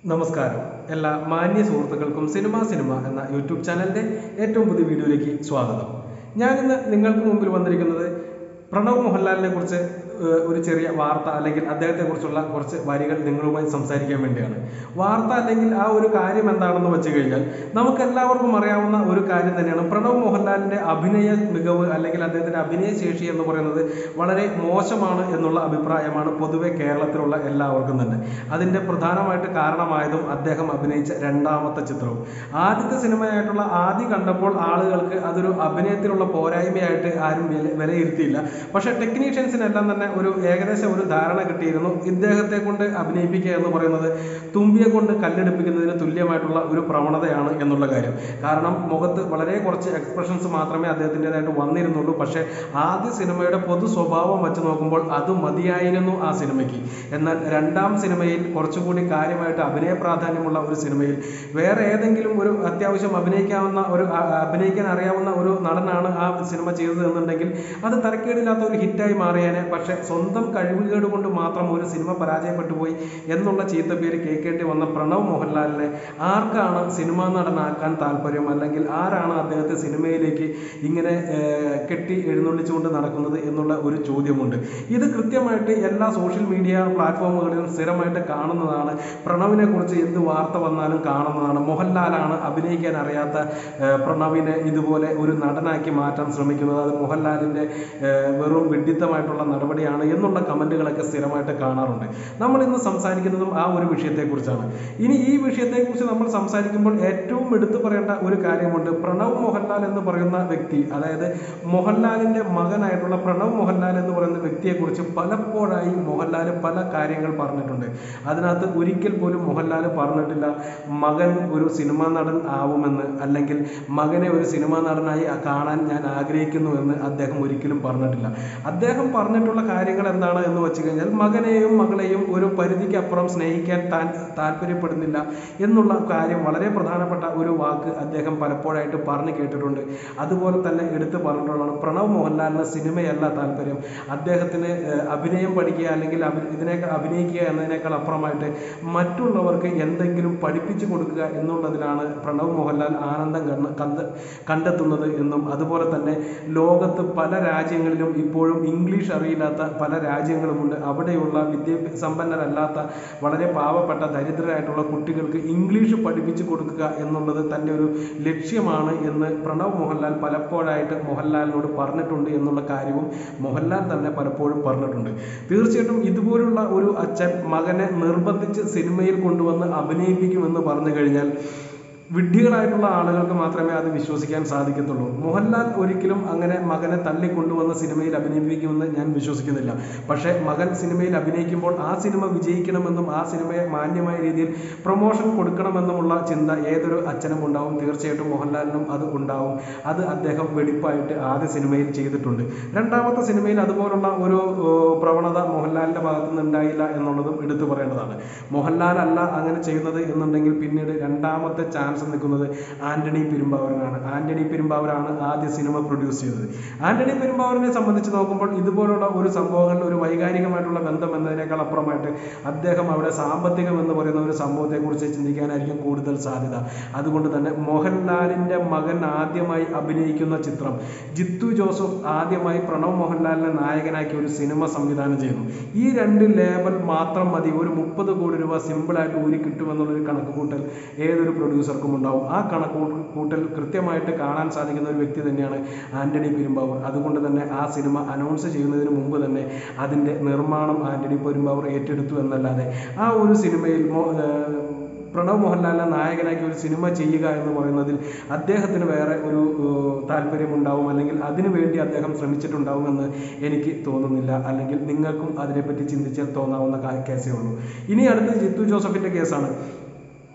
നമസ്കാരം എല്ലാ മാന്യ സുഹൃത്തുക്കൾക്കും സിനിമ സിനിമ എന്ന യൂട്യൂബ് ചാനലിന്റെ ഏറ്റവും പുതിയ വീഡിയോയിലേക്ക് സ്വാഗതം ഞാനിന്ന് നിങ്ങൾക്ക് മുമ്പിൽ വന്നിരിക്കുന്നത് പ്രണവ് മോഹൻലാലിനെ കുറിച്ച് ഏഹ്, ഒരു ചെറിയ വാർത്ത അല്ലെങ്കിൽ അദ്ദേഹത്തെ കുറിച്ചുള്ള കുറച്ച് വരികൾ നിങ്ങളുമായി സംസാരിക്കാൻ വേണ്ടിയാണ് വാർത്ത അല്ലെങ്കിൽ ആ ഒരു കാര്യം എന്താണെന്ന് വെച്ച് കഴിഞ്ഞാൽ നമുക്ക് എല്ലാവർക്കും അറിയാവുന്ന ഒരു കാര്യം തന്നെയാണ് പ്രണവ് മോഹൻലാലിന്റെ അഭിനയ മികവ് അല്ലെങ്കിൽ അദ്ദേഹത്തിന്റെ അഭിനയ ശേഷി എന്ന് പറയുന്നത് വളരെ മോശമാണ് എന്നുള്ള അഭിപ്രായമാണ് പൊതുവെ കേരളത്തിലുള്ള എല്ലാവർക്കും തന്നെ അതിന്റെ പ്രധാനമായിട്ട് കാരണമായതും അദ്ദേഹം അഭിനയിച്ച രണ്ടാമത്തെ ചിത്രവും ആദ്യത്തെ സിനിമയായിട്ടുള്ള ആദ്യ കണ്ടപ്പോൾ ആളുകൾക്ക് അതൊരു അഭിനയത്തിലുള്ള പോരായ്മയായിട്ട് ആരും വില- വിലയിരുത്തിയില്ല പക്ഷെ ടെക്നീഷ്യൻസിനെല്ലാം തന്നെ ഒരു ഏകദേശം ഒരു ധാരണ കിട്ടിയിരുന്നു ഇദ്ദേഹത്തെ കൊണ്ട് അഭിനയിപ്പിക്കുക എന്ന് പറയുന്നത് തുമ്പിയെ കൊണ്ട് കല്ലെടുപ്പിക്കുന്നതിന് തുല്യമായിട്ടുള്ള ഒരു പ്രവണതയാണ് എന്നുള്ള കാര്യം കാരണം മുഖത്ത് വളരെ കുറച്ച് എക്സ്പ്രഷൻസ് മാത്രമേ അദ്ദേഹത്തിൻ്റെതായിട്ട് വന്നിരുന്നുള്ളൂ പക്ഷേ ആദ്യ സിനിമയുടെ പൊതു സ്വഭാവം വെച്ച് നോക്കുമ്പോൾ അത് മതിയായിരുന്നു ആ സിനിമയ്ക്ക് എന്നാൽ രണ്ടാം സിനിമയിൽ കുറച്ചുകൂടി കാര്യമായിട്ട് അഭിനയ പ്രാധാന്യമുള്ള ഒരു സിനിമയിൽ വേറെ ഏതെങ്കിലും ഒരു അത്യാവശ്യം അഭിനയിക്കാവുന്ന ഒരു അ- അഭിനയിക്കാൻ അറിയാവുന്ന ഒരു നടനാണ് ആ സിനിമ ചെയ്തത് എന്നുണ്ടെങ്കിൽ അത് തരക്കേടില്ലാത്ത ഒരു ഹിറ്റായി മാറിയേനെ പക്ഷെ സ്വന്തം കഴിവുകേട് കൊണ്ട് മാത്രം ഒരു സിനിമ പരാജയപ്പെട്ടു പോയി എന്നുള്ള ചീത്ത പേര് കേൾക്കേണ്ടി വന്ന പ്രണവ് മോഹൻലാലിനെ ആർക്കാണ് സിനിമാ നടനാക്കാൻ താല്പര്യം അല്ലെങ്കിൽ ആരാണ് അദ്ദേഹത്തെ സിനിമയിലേക്ക് ഇങ്ങനെ ഏർ, കെട്ടി എഴുന്നള്ളിച്ചുകൊണ്ട് നടക്കുന്നത് എന്നുള്ള ഒരു ചോദ്യമുണ്ട് ഇത് കൃത്യമായിട്ട് എല്ലാ സോഷ്യൽ മീഡിയ പ്ലാറ്റ്ഫോമുകളിലും സ്ഥിരമായിട്ട് കാണുന്നതാണ് പ്രണവിനെ കുറിച്ച് എന്ത് വാർത്ത വന്നാലും കാണുന്നതാണ് മോഹൻലാലാണ് അഭിനയിക്കാൻ അറിയാത്ത ഏർ, പ്രണവിനെ ഇതുപോലെ ഒരു നടനാക്കി മാറ്റാൻ ശ്രമിക്കുന്നത് അത് മോഹൻലാലിന്റെ ഏർ, വെറും വിഡിത്തമായിട്ടുള്ള നടപടിയാണ് എന്നുള്ള കമന്റുകളൊക്കെ സ്ഥിരമായിട്ട് കാണാറുണ്ട് നമ്മൾ ഇന്ന് സംസാരിക്കുന്നതും ആ ഒരു വിഷയത്തെക്കുറിച്ചാണ് ഇനി ഈ വിഷയത്തെക്കുറിച്ച് നമ്മൾ സംസാരിക്കുമ്പോൾ ഏറ്റവും എടുത്തു പറയേണ്ട ഒരു കാര്യമുണ്ട് പ്രണവ് മോഹൻലാൽ എന്ന് പറയുന്ന വ്യക്തി അതായത് മോഹൻലാലിന്റെ മകനായിട്ടുള്ള പ്രണവ് മോഹൻലാൽ എന്ന് പറയുന്ന വ്യക്തിയെക്കുറിച്ച് പലപ്പോഴായി മോഹൻലാൽ പല കാര്യങ്ങൾ പറഞ്ഞിട്ടുണ്ട് അതിനകത്ത് ഒരിക്കൽ പോലും മോഹൻലാൽ പറഞ്ഞിട്ടില്ല മകൻ ഒരു സിനിമാ നടൻ ആവുമെന്ന് അല്ലെങ്കിൽ മകനെ ഒരു സിനിമാ നടനായി കാണാൻ ഞാൻ ആഗ്രഹിക്കുന്നു എന്ന് അദ്ദേഹം ഒരിക്കലും പറഞ്ഞിട്ടില്ല അദ്ദേഹം പറഞ്ഞിട്ടുള്ള കാര്യങ്ങൾ എന്താണ് എന്ന് വെച്ച് കഴിഞ്ഞാൽ മകനെയും മകളെയും ഒരു പരിധിക്ക് അപ്പുറം സ്നേഹിക്കാൻ താൻ താല്പര്യപ്പെടുന്നില്ല എന്നുള്ള കാര്യം വളരെ പ്രധാനപ്പെട്ട ഒരു വാക്ക് അദ്ദേഹം പലപ്പോഴായിട്ട് പറഞ്ഞു കേട്ടിട്ടുണ്ട് അതുപോലെ തന്നെ എടുത്തു പറഞ്ഞിട്ടുള്ളതാണ് പ്രണവ് മോഹൻലാലിന് സിനിമയല്ല താല്പര്യം അദ്ദേഹത്തിന് ഏഹ്, അഭിനയം പഠിക്കുക അല്ലെങ്കിൽ അഭി- ഇതിനേക്കാൾ അഭിനയിക്കുക എന്നതിനേക്കാൾ അപ്പുറമായിട്ട് മറ്റുള്ളവർക്ക് എന്തെങ്കിലും പഠിപ്പിച്ചു കൊടുക്കുക എന്നുള്ളതിലാണ് പ്രണവ് മോഹൻലാൽ ആനന്ദം കണ്ണ് കണ്ട് കണ്ടെത്തുന്നത് എന്നും അതുപോലെ തന്നെ ലോകത്ത് പല രാജ്യങ്ങളിലും ഇപ്പോഴും ഇംഗ്ലീഷ് അറിയില്ലാത്ത പല രാജ്യങ്ങളുമുണ്ട് അവിടെയുള്ള വിദ്യാഭ്യാസ സമ്പന്നരല്ലാത്ത വളരെ പാവപ്പെട്ട ദരിദ്രരായിട്ടുള്ള കുട്ടികൾക്ക് ഇംഗ്ലീഷ് പഠിപ്പിച്ചു കൊടുക്കുക എന്നുള്ളത് തൻ്റെ ഒരു ലക്ഷ്യമാണ് എന്ന് പ്രണവ് മോഹൻലാൽ പലപ്പോഴായിട്ട് മോഹൻലാലിനോട് പറഞ്ഞിട്ടുണ്ട് എന്നുള്ള കാര്യവും മോഹൻലാൽ തന്നെ പലപ്പോഴും പറഞ്ഞിട്ടുണ്ട് തീർച്ചയായിട്ടും ഇതുപോലുള്ള ഒരു അച്ഛൻ മകനെ നിർബന്ധിച്ച് സിനിമയിൽ കൊണ്ടുവന്ന് അഭിനയിപ്പിക്കുമെന്ന് പറഞ്ഞു കഴിഞ്ഞാൽ വിഡ്ഢികളായിട്ടുള്ള ആളുകൾക്ക് മാത്രമേ അത് വിശ്വസിക്കാൻ സാധിക്കത്തുള്ളൂ മോഹൻലാൽ ഒരിക്കലും അങ്ങനെ മകനെ തള്ളിക്കൊണ്ടുവന്ന് സിനിമയിൽ അഭിനയിപ്പിക്കുമെന്ന് ഞാൻ വിശ്വസിക്കുന്നില്ല പക്ഷേ മകൻ സിനിമയിൽ അഭിനയിക്കുമ്പോൾ ആ സിനിമ വിജയിക്കണമെന്നും ആ സിനിമയെ മാന്യമായ രീതിയിൽ പ്രൊമോഷൻ കൊടുക്കണമെന്നുമുള്ള ചിന്ത ഏതൊരു അച്ഛനും ഉണ്ടാവും തീർച്ചയായിട്ടും മോഹൻലാലിനും അത് ഉണ്ടാവും അത് അദ്ദേഹം വെടിപ്പായിട്ട് ആദ്യ സിനിമയിൽ ചെയ്തിട്ടുണ്ട് രണ്ടാമത്തെ സിനിമയിൽ അതുപോലുള്ള ഒരു ഏർ, പ്രവണത മോഹൻലാലിന്റെ ഭാഗത്തു നിന്ന് ഉണ്ടായില്ല എന്നുള്ളതും എടുത്തു പറയേണ്ടതാണ് മോഹൻലാൽ അല്ല അങ്ങനെ ചെയ്യുന്നത് എന്നുണ്ടെങ്കിൽ പിന്നീട് രണ്ടാമത്തെ ചാൻസ് നിൽക്കുന്നത് ആന്റണി പെരുമ്പാവൂരിനാണ് ആന്റണി പെരുമ്പാവൂരാണ് ആദ്യ സിനിമ പ്രൊഡ്യൂസ് ചെയ്തത് ആന്റണി പെരുമ്പാവൂരിനെ സംബന്ധിച്ച് നോക്കുമ്പോൾ ഇതുപോലുള്ള ഒരു സംഭവങ്ങളിൽ ഒരു വൈകാരികമായിട്ടുള്ള ബന്ധം എന്നതിനേക്കാൾ അപ്പുറമായിട്ട് അദ്ദേഹം അവിടെ സാമ്പത്തികം എന്ന് പറയുന്ന ഒരു സംഭവത്തെക്കുറിച്ച് ചിന്തിക്കാനായിരിക്കും കൂടുതൽ സാധ്യത അതുകൊണ്ട് തന്നെ മോഹൻലാലിന്റെ മകൻ ആദ്യമായി അഭിനയിക്കുന്ന ചിത്രം ജിത്തു ജോസഫ് ആദ്യമായി പ്രണവ് മോഹൻലാലിനെ നായകനാക്കി ഒരു സിനിമ സംവിധാനം ചെയ്യുന്നു ഈ രണ്ട് ലേബൽ മാത്രം മതി ഒരു മുപ്പത് കോടി രൂപ സിമ്പിളായിട്ട് ഊരി കിട്ടുമെന്നുള്ളൊരു കണക്ക് കൂട്ടൽ ഏതൊരു പ്രൊഡ്യൂസർക്കും ഉണ്ടാവും ആ കണക്ക് കൂട്ടൽ കൃത്യമായിട്ട് കാണാൻ സാധിക്കുന്ന ഒരു വ്യക്തി തന്നെയാണ് ആന്റണി പെരുമ്പാവൂർ അതുകൊണ്ട് തന്നെ ആ സിനിമ അനൗൺസ് ചെയ്യുന്നതിന് മുമ്പ് തന്നെ അതിൻ്റെ നിർമ്മാണം ആന്റണി പെരുമ്പാവൂർ ഏറ്റെടുത്തു എന്നല്ലാതെ ആ ഒരു സിനിമയിൽ മോ- ഏർ പ്രണവ് മോഹൻലാലിനെ നായകനാക്കി ഒരു സിനിമ ചെയ്യുക എന്ന് പറയുന്നതിൽ അദ്ദേഹത്തിന് വേറെ ഒരു ഏർ, താല്പര്യമുണ്ടാവും അല്ലെങ്കിൽ അതിനു വേണ്ടി അദ്ദേഹം ശ്രമിച്ചിട്ടുണ്ടാവുമെന്ന് എനിക്ക് തോന്നുന്നില്ല അല്ലെങ്കിൽ നിങ്ങൾക്കും അതിനെപ്പറ്റി ചിന്തിച്ചാൽ തോന്നാവുന്ന കാ- കേസേ ഉള്ളൂ ഇനി അടുത്ത് ജിത്തു ജോസഫിന്റെ കേസാണ്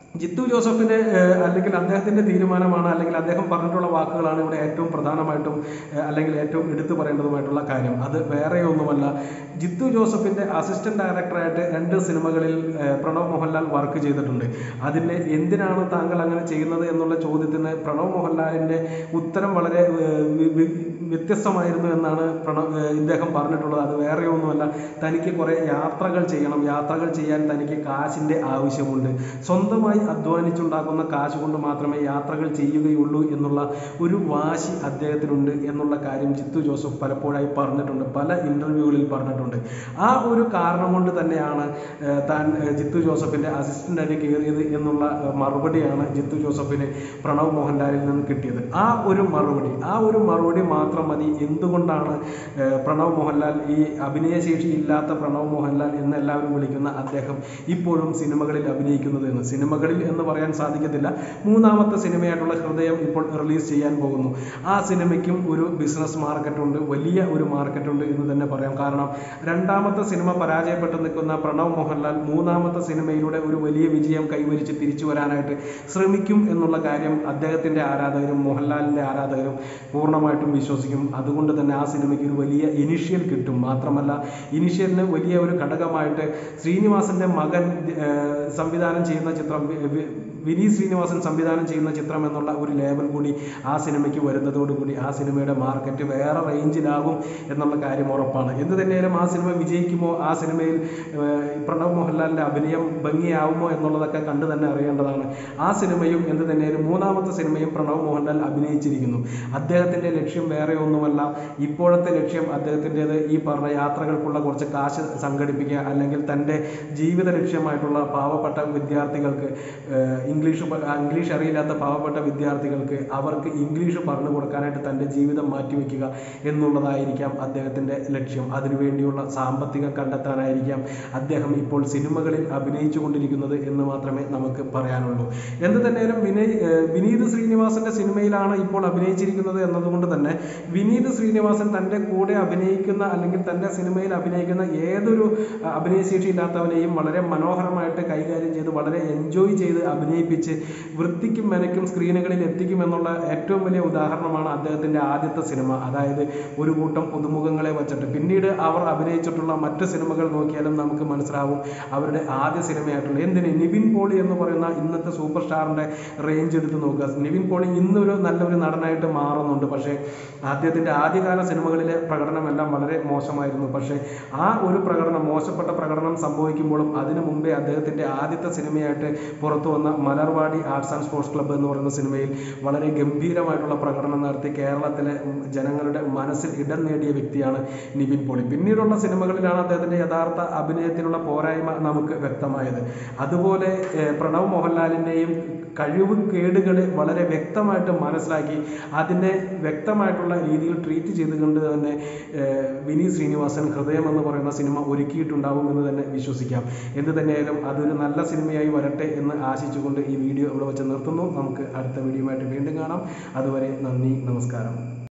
ജിത്തു ജോസഫിന്റെ ഏഹ്, അല്ലെങ്കിൽ അദ്ദേഹത്തിന്റെ തീരുമാനമാണ് അല്ലെങ്കിൽ അദ്ദേഹം പറഞ്ഞിട്ടുള്ള വാക്കുകളാണ് ഇവിടെ ഏറ്റവും പ്രധാനമായിട്ടും ഏഹ്, അല്ലെങ്കിൽ ഏറ്റവും എടുത്തു പറയേണ്ടതുമായിട്ടുള്ള കാര്യം അത് വേറെയൊന്നുമല്ല ജിത്തു ജോസഫിന്റെ അസിസ്റ്റന്റ് ഡയറക്ടറായിട്ട് രണ്ട് സിനിമകളിൽ ഏഹ്, പ്രണവ് മോഹൻലാൽ വർക്ക് ചെയ്തിട്ടുണ്ട് അതിന് എന്തിനാണ് താങ്കൾ അങ്ങനെ ചെയ്യുന്നത് എന്നുള്ള ചോദ്യത്തിന് പ്രണവ് മോഹൻലാലിന്റെ ഉത്തരം വളരെ ഏഹ്, വി- വി- വ്യത്യസ്തമായിരുന്നു എന്നാണ് പ്രണവ് ഏഹ്, ഇദ്ദേഹം പറഞ്ഞിട്ടുള്ളത് അത് വേറെയൊന്നുമല്ല തനിക്ക് കുറെ യാത്രകൾ ചെയ്യണം യാത്രകൾ ചെയ്യാൻ തനിക്ക് കാശിന്റെ ആവശ്യമുണ്ട് സ്വന്തമായി അധ്വാനിച്ചുണ്ടാക്കുന്ന കാശ് കൊണ്ട് മാത്രമേ യാത്രകൾ ചെയ്യുകയുള്ളൂ എന്നുള്ള ഒരു വാശി അദ്ദേഹത്തിനുണ്ട് എന്നുള്ള കാര്യം ജിത്തു ജോസഫ് പലപ്പോഴായി പറഞ്ഞിട്ടുണ്ട് പല ഇന്റർവ്യൂകളിൽ പറഞ്ഞിട്ടുണ്ട് ആ ഒരു കാരണം കൊണ്ട് തന്നെയാണ് ഏഹ്, താൻ ഏഹ്, ജിത്തു ജോസഫിന്റെ അസിസ്റ്റന്റായിട്ട് കയറിയത് എന്നുള്ള ഏഹ്, മറുപടിയാണ് ജിത്തു ജോസഫിന് പ്രണവ് മോഹൻലാലിൽ നിന്ന് കിട്ടിയത് ആ ഒരു മറുപടി ആ ഒരു മറുപടി മാത്രം മതി എന്തുകൊണ്ടാണ് ഏഹ്, പ്രണവ് മോഹൻലാൽ ഈ അഭിനയശേഷി ഇല്ലാത്ത പ്രണവ് മോഹൻലാൽ എന്ന് എല്ലാവരും വിളിക്കുന്ന അദ്ദേഹം ഇപ്പോഴും സിനിമകളിൽ അഭിനയിക്കുന്നത് എന്ന് സിനിമകളിൽ എന്ന് പറയാൻ സാധിക്കത്തില്ല മൂന്നാമത്തെ സിനിമയായിട്ടുള്ള ഹൃദയം ഇപ്പോൾ റിലീസ് ചെയ്യാൻ പോകുന്നു ആ സിനിമയ്ക്കും ഒരു ബിസിനസ് മാർക്കറ്റ് ഉണ്ട് വലിയ ഒരു മാർക്കറ്റ് ഉണ്ട് എന്ന് തന്നെ പറയാം കാരണം രണ്ടാമത്തെ സിനിമ പരാജയപ്പെട്ട് നിൽക്കുന്ന പ്രണവ് മോഹൻലാൽ മൂന്നാമത്തെ സിനിമയിലൂടെ ഒരു വലിയ വിജയം കൈവരിച്ച് തിരിച്ചു വരാനായിട്ട് ശ്രമിക്കും എന്നുള്ള കാര്യം അദ്ദേഹത്തിന്റെ ആരാധകരും മോഹൻലാലിന്റെ ആരാധകരും പൂർണ്ണമായിട്ടും വിശ്വസിക്കും അതുകൊണ്ട് തന്നെ ആ സിനിമയ്ക്ക് ഒരു വലിയ ഇനിഷ്യൽ കിട്ടും മാത്രമല്ല ഇനിഷ്യലിന് വലിയ ഒരു ഘടകമായിട്ട് ശ്രീനിവാസന്റെ മകൻ ഏഹ്, സംവിധാനം ചെയ്യുന്ന ചിത്രം വി- വി- വിനീത് ശ്രീനിവാസൻ സംവിധാനം ചെയ്യുന്ന ചിത്രം എന്നുള്ള ഒരു ലേബൽ കൂടി ആ സിനിമയ്ക്ക് വരുന്നതോടുകൂടി ആ സിനിമയുടെ മാർക്കറ്റ് വേറെ റേഞ്ചിലാകും എന്നുള്ള കാര്യം ഉറപ്പാണ് എന്ത് തന്നെയായാലും ആ സിനിമ വിജയിക്കുമോ ആ സിനിമയിൽ ഏഹ്, പ്രണവ് മോഹൻലാലിന്റെ അഭിനയം ഭംഗിയാവുമോ എന്നുള്ളതൊക്കെ കണ്ടു തന്നെ അറിയേണ്ടതാണ് ആ സിനിമയും എന്ത് തന്നെയായാലും മൂന്നാമത്തെ സിനിമയും പ്രണവ് മോഹൻലാൽ അഭിനയിച്ചിരിക്കുന്നു അദ്ദേഹത്തിന്റെ ലക്ഷ്യം വേറെ ഒന്നുമല്ല ഇപ്പോഴത്തെ ലക്ഷ്യം അദ്ദേഹത്തിൻ്റെത് ഈ പറഞ്ഞ യാത്രകൾക്കുള്ള കുറച്ച് കാശ് സംഘടിപ്പിക്കുക അല്ലെങ്കിൽ തൻ്റെ ജീവിത ലക്ഷ്യമായിട്ടുള്ള പാവപ്പെട്ട വിദ്യാർത്ഥികൾക്ക് ഏഹ്, ഇംഗ്ലീഷ് പ- ഇംഗ്ലീഷ് അറിയില്ലാത്ത പാവപ്പെട്ട വിദ്യാർത്ഥികൾക്ക് അവർക്ക് ഇംഗ്ലീഷ് പറഞ്ഞു കൊടുക്കാനായിട്ട് തൻ്റെ ജീവിതം മാറ്റിവെക്കുക എന്നുള്ളതായിരിക്കാം അദ്ദേഹത്തിൻ്റെ ലക്ഷ്യം അതിനുവേണ്ടിയുള്ള സാമ്പത്തികം കണ്ടെത്താനായിരിക്കാം അദ്ദേഹം ഇപ്പോൾ സിനിമകളിൽ അഭിനയിച്ചു കൊണ്ടിരിക്കുന്നത് എന്ന് മാത്രമേ നമുക്ക് പറയാനുള്ളൂ എന്ത് തന്നെയാലും വിനയ് ഏഹ്, വിനീത് ശ്രീനിവാസന്റെ സിനിമയിലാണ് ഇപ്പോൾ അഭിനയിച്ചിരിക്കുന്നത് എന്നതുകൊണ്ട് തന്നെ വിനീത് ശ്രീനിവാസൻ തൻ്റെ കൂടെ അഭിനയിക്കുന്ന അല്ലെങ്കിൽ തൻ്റെ സിനിമയിൽ അഭിനയിക്കുന്ന ഏതൊരു അഹ്, അഭിനയശേഷി ഇല്ലാത്തവനെയും വളരെ മനോഹരമായിട്ട് കൈകാര്യം ചെയ്ത് വളരെ എൻജോയ് ചെയ്ത് അഭിനയിപ്പിച്ച് വൃത്തിക്കും മെനക്കും സ്ക്രീനുകളിൽ എത്തിക്കും എന്നുള്ള ഏറ്റവും വലിയ ഉദാഹരണമാണ് അദ്ദേഹത്തിന്റെ ആദ്യത്തെ സിനിമ അതായത് ഒരു കൂട്ടം പുതുമുഖങ്ങളെ വച്ചിട്ട് പിന്നീട് അവർ അഭിനയിച്ചിട്ടുള്ള മറ്റ് സിനിമകൾ നോക്കിയാലും നമുക്ക് മനസ്സിലാവും അവരുടെ ആദ്യ സിനിമയായിട്ടുള്ള എന്തിന് നിവിൻ പോളി എന്ന് പറയുന്ന ഇന്നത്തെ സൂപ്പർ സ്റ്റാറിന്റെ റേഞ്ച് എടുത്ത് നോക്കുക നിവിൻ പോളി ഇന്നൊരു നല്ലൊരു നടനായിട്ട് മാറുന്നുണ്ട് പക്ഷേ അദ്ദേഹത്തിന്റെ ആദ്യകാല സിനിമകളിലെ പ്രകടനമെല്ലാം വളരെ മോശമായിരുന്നു പക്ഷേ ആ ഒരു പ്രകടനം മോശപ്പെട്ട പ്രകടനം സംഭവിക്കുമ്പോഴും അതിനു മുമ്പേ അദ്ദേഹത്തിന്റെ ആദ്യത്തെ സിനിമയായിട്ട് പുറത്തു വന്ന Malarvadi arts and sports club എന്ന് പറയുന്ന സിനിമയിൽ വളരെ ഗംഭീരമായിട്ടുള്ള പ്രകടനം നടത്തി കേരളത്തിലെ ഉം, ജനങ്ങളുടെ മനസ്സിൽ ഇടം നേടിയ വ്യക്തിയാണ് നിവിൻ പോളി പിന്നീടുള്ള സിനിമകളിലാണ് അദ്ദേഹത്തിന്റെ യഥാർത്ഥ അഭിനയത്തിനുള്ള പോരായ്മ നമുക്ക് വ്യക്തമായത് അതുപോലെ ഏഹ്, പ്രണവ് മോഹൻലാലിന്റെയും കഴിവ് കേടുകൾ വളരെ വ്യക്തമായിട്ട് മനസ്സിലാക്കി അതിനെ വ്യക്തമായിട്ടുള്ള രീതിയിൽ ട്രീറ്റ് ചെയ്തുകൊണ്ട് തന്നെ ഏഹ്, വിനീത് ശ്രീനിവാസൻ ഹൃദയം എന്ന് പറയുന്ന സിനിമ ഒരുക്കിയിട്ടുണ്ടാവും എന്ന് തന്നെ വിശ്വസിക്കാം എന്ത് തന്നെയായാലും അതൊരു നല്ല സിനിമയായി വരട്ടെ എന്ന് ആശിച്ചുകൊണ്ട് ഈ വീഡിയോ ഇവിടെ വെച്ച് നിർത്തുന്നു നമുക്ക് അടുത്ത വീഡിയോയുമായിട്ട് വീണ്ടും കാണാം അതുവരെ നന്ദി നമസ്കാരം